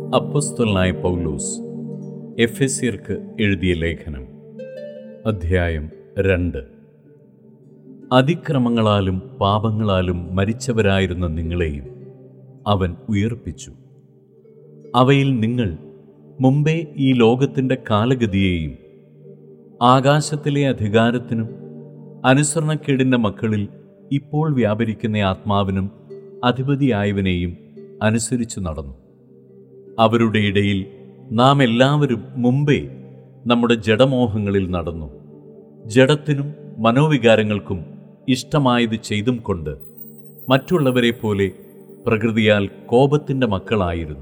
അപ്പസ്തലനായ പൗലോസ് എഫെസ്യർക്ക് എഴുതിയ ലേഖനം അധ്യായം രണ്ട് അതിക്രമങ്ങളാലും പാപങ്ങളാലും മരിച്ചവരായിരുന്ന നിങ്ങളെയും അവൻ ഉയർപ്പിച്ചു അവയിൽ നിങ്ങൾ മുമ്പേ ഈ ലോകത്തിൻ്റെ കാലഗതിയെയും ആകാശത്തിലെ അധികാരത്തിനും അനുസരണക്കേടിൻ്റെ മക്കളിൽ ഇപ്പോൾ വ്യാപരിക്കുന്ന ആത്മാവിനും അധിപതിയായവനെയും അനുസരിച്ചു നടന്നു അവരുടെ ഇടയിൽ നാം എല്ലാവരും മുമ്പേ നമ്മുടെ ജഡമോഹങ്ങളിൽ നടന്നു ജഡത്തിനും മനോവികാരങ്ങൾക്കും ഇഷ്ടമായത് ചെയ്തും കൊണ്ട് മറ്റുള്ളവരെ പോലെ പ്രകൃതിയാൽ കോപത്തിൻ്റെ മക്കളായിരുന്നു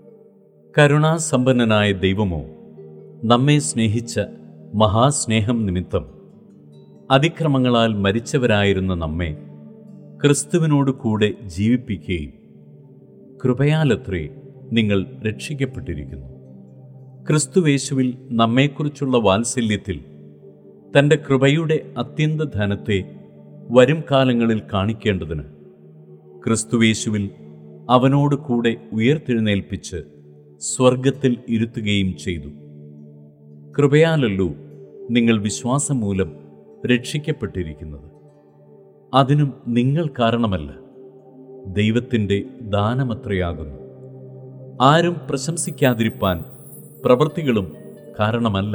കരുണാസമ്പന്നനായ ദൈവമോ നമ്മെ സ്നേഹിച്ച മഹാസ്നേഹം നിമിത്തം അതിക്രമങ്ങളാൽ മരിച്ചവരായിരുന്ന നമ്മെ ക്രിസ്തുവിനോട് കൂടെ ജീവിപ്പിക്കുകയും കൃപയാലത്രേ നിങ്ങൾ രക്ഷിക്കപ്പെട്ടിരിക്കുന്നു ക്രിസ്തുവേശുവിൽ നമ്മെക്കുറിച്ചുള്ള വാത്സല്യത്തിൽ തൻ്റെ കൃപയുടെ അത്യന്ത ധനത്തെ വരും കാലങ്ങളിൽ കാണിക്കേണ്ടതിന് ക്രിസ്തുവേശുവിൽ അവനോട് കൂടെ ഉയർത്തെഴുന്നേൽപ്പിച്ച് സ്വർഗത്തിൽ ഇരുത്തുകയും ചെയ്തു കൃപയാലല്ലോ നിങ്ങൾ വിശ്വാസം മൂലം രക്ഷിക്കപ്പെട്ടിരിക്കുന്നത് അതിനും നിങ്ങൾ കാരണമല്ല ദൈവത്തിൻ്റെ ദാനമത്രയാകുന്നു ആരും പ്രശംസിക്കാതിരിപ്പാൻ പ്രവൃത്തികളും കാരണമല്ല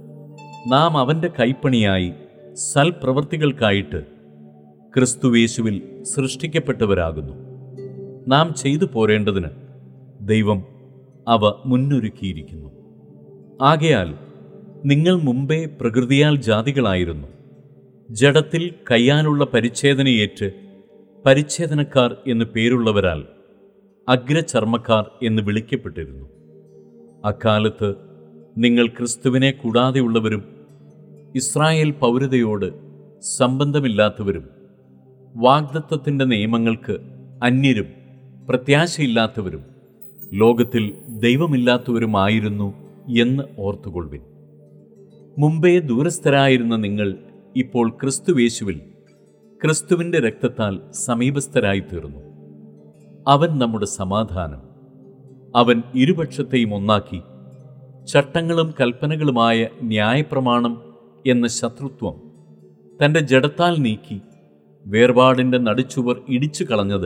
നാം അവൻ്റെ കൈപ്പണിയായി സൽപ്രവൃത്തികൾക്കായിട്ട് ക്രിസ്തുവേശുവിൽ സൃഷ്ടിക്കപ്പെട്ടവരാകുന്നു നാം ചെയ്തു പോരേണ്ടതിന് ദൈവം അവ മുന്നൊരുക്കിയിരിക്കുന്നു ആകയാൽ നിങ്ങൾ മുമ്പേ പ്രകൃതിയാൽ ജാതികളായിരുന്നു ജഡത്തിൽ കയ്യാലുള്ള പരിച്ഛേദനയേറ്റ് പരിച്ഛേദനക്കാർ എന്ന് പേരുള്ളവരാൽ അഗ്രചർമ്മക്കാർ എന്ന് വിളിക്കപ്പെട്ടിരുന്നു അക്കാലത്ത് നിങ്ങൾ ക്രിസ്തുവിനെ കൂടാതെയുള്ളവരും ഇസ്രായേൽ പൗരതയോട് സംബന്ധമില്ലാത്തവരും വാഗ്ദത്വത്തിൻ്റെ നിയമങ്ങൾക്ക് അന്യരും പ്രത്യാശയില്ലാത്തവരും ലോകത്തിൽ ദൈവമില്ലാത്തവരുമായിരുന്നു എന്ന് ഓർത്തുകൊള്ളുവിൻ മുമ്പേ ദൂരസ്ഥരായിരുന്ന നിങ്ങൾ ഇപ്പോൾ ക്രിസ്തുവേശുവിൽ ക്രിസ്തുവിൻ്റെ രക്തത്താൽ സമീപസ്ഥരായി തീർന്നു അവൻ നമ്മുടെ സമാധാനം അവൻ ഇരുപക്ഷത്തെയും ഒന്നാക്കി ചട്ടങ്ങളും കൽപ്പനകളുമായ ന്യായപ്രമാണം എന്ന ശത്രുത്വം തൻ്റെ ജഡത്താൽ നീക്കി വേർപാടിൻ്റെ നടുച്ചുവർ ഇടിച്ചു കളഞ്ഞത്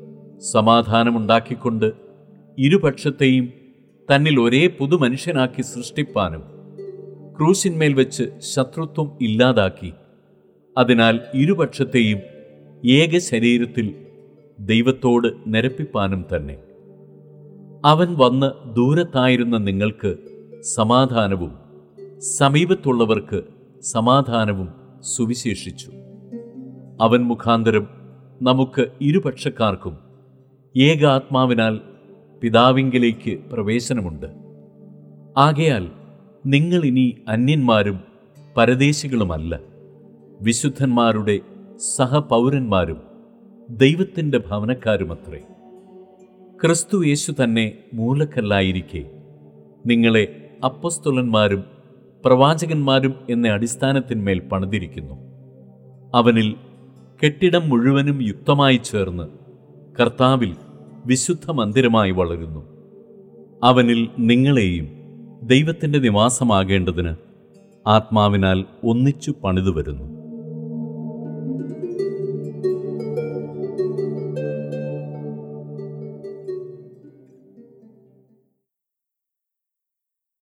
സമാധാനമുണ്ടാക്കിക്കൊണ്ട് ഇരുപക്ഷത്തെയും തന്നിൽ ഒരേ പുതുമനുഷ്യനാക്കി സൃഷ്ടിപ്പാനും ക്രൂശിന്മേൽ വെച്ച് ശത്രുത്വം ഇല്ലാതാക്കി അതിനാൽ ഇരുപക്ഷത്തെയും ഏക ശരീരത്തിൽ ദൈവത്തോട് നിരപ്പിപ്പാനും തന്നെ അവൻ വന്ന് ദൂരത്തായിരുന്ന നിങ്ങൾക്ക് സമാധാനവും സമീപത്തുള്ളവർക്ക് സമാധാനവും സുവിശേഷിച്ചു അവൻ മുഖാന്തരം നമുക്ക് ഇരുപക്ഷക്കാർക്കും ഏകാത്മാവിനാൽ പിതാവിങ്കിലേക്ക് പ്രവേശനമുണ്ട് ആകയാൽ നിങ്ങൾ ഇനി അന്യന്മാരും പരദേശികളുമല്ല വിശുദ്ധന്മാരുടെ സഹപൗരന്മാരും ദൈവത്തിൻ്റെ ഭവനക്കാരുമത്രേ ക്രിസ്തു യേശു തന്നെ മൂലക്കല്ലായിരിക്കെ നിങ്ങളെ അപ്പസ്തുലന്മാരും പ്രവാചകന്മാരും എന്ന അടിസ്ഥാനത്തിന്മേൽ പണിതിരിക്കുന്നു അവനിൽ കെട്ടിടം മുഴുവനും യുക്തമായി ചേർന്ന് കർത്താവിൽ വിശുദ്ധ മന്ദിരമായി വളരുന്നു അവനിൽ നിങ്ങളെയും ദൈവത്തിൻ്റെ നിവാസമാകേണ്ടതിന് ആത്മാവിനാൽ ഒന്നിച്ചു പണിതു വരുന്നു